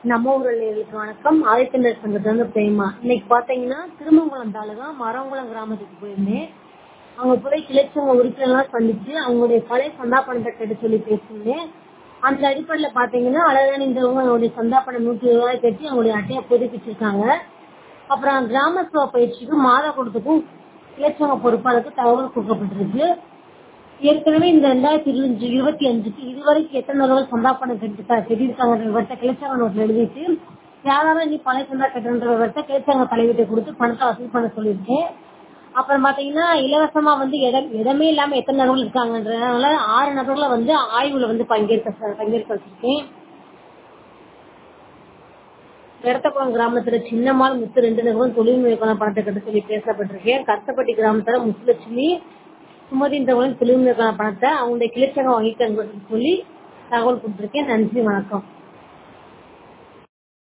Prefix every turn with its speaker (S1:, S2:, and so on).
S1: நம்ம ஊர் நேயர்களுக்கு வணக்கம் ஆதித்தமிழர் சங்கத்துல பிரேமா இன்னைக்கு பாத்தீங்கன்னா திருமங்கலம் தாலுகா மரங்குளம் கிராமத்துக்கு போயிருந்தேன் அங்க போய் கிளைச்சங்க உறுப்பினர்லாம் சந்திச்சு அவங்களுடைய பழைய சந்தா பணத்தை கேட்டு சொல்லி பேசியிருந்தேன் அந்த அடிப்படையில பாத்தீங்கன்னா அழகானின்றவங்க அவங்களுடைய சந்தா பணம் நூத்தி இருபது ரூபாய் கட்டி அவங்களுடைய அட்டையை புதுப்பிச்சிருக்காங்க அப்புறம் கிராம சபை பயிற்சிக்கு மாத கொடுத்துக்கும் கிளைச்சங்க பொறுப்பாளருக்கு தகவல் கொடுக்கப்பட்டிருக்கு ஏற்கனவே இந்த ரெண்டாயிரத்தி இருபத்தி இருபத்தி அஞ்சுக்கு இதுவரைக்கும் எத்தனை நபர்கள் சந்தா பணம் கட்டி கட்டியிருக்காங்க விவரத்தை கிளைச்சங்க நோட்டில் எழுதிட்டு யாராவது நீ பழைய சந்தா கட்டுன்ற விவரத்தை கிளைச்சங்க தலைவீட்டை கொடுத்து பணத்தை வசூல் பண்ண சொல்லியிருக்கேன் அப்புறம் பாத்தீங்கன்னா இலவசமா வந்து இடம் இடமே இல்லாம எத்தனை நபர்கள் இருக்காங்கன்றதுனால ஆறு நபர்களை வந்து ஆய்வுல வந்து பங்கேற்க பங்கேற்க வச்சிருக்கேன் வெரத்தக்குளம் கிராமத்துல சின்னமால் முத்து ரெண்டு நபரும் தொழில் மேற்கொள்ள பணத்தை கட்ட சொல்லி பேசப்பட்டிருக்கேன் கருத்தப்பட்டி கிராமத்துல முத்துலட்சுமி சுமதின்றவங்களும் தொழில் மேற்கொள்ள பணத்தை அவங்களுடைய கிளைச்சங்க வாங்கிக்க சொல்லி தகவல் கொடுத்திருக்கேன் நன்றி வணக்கம்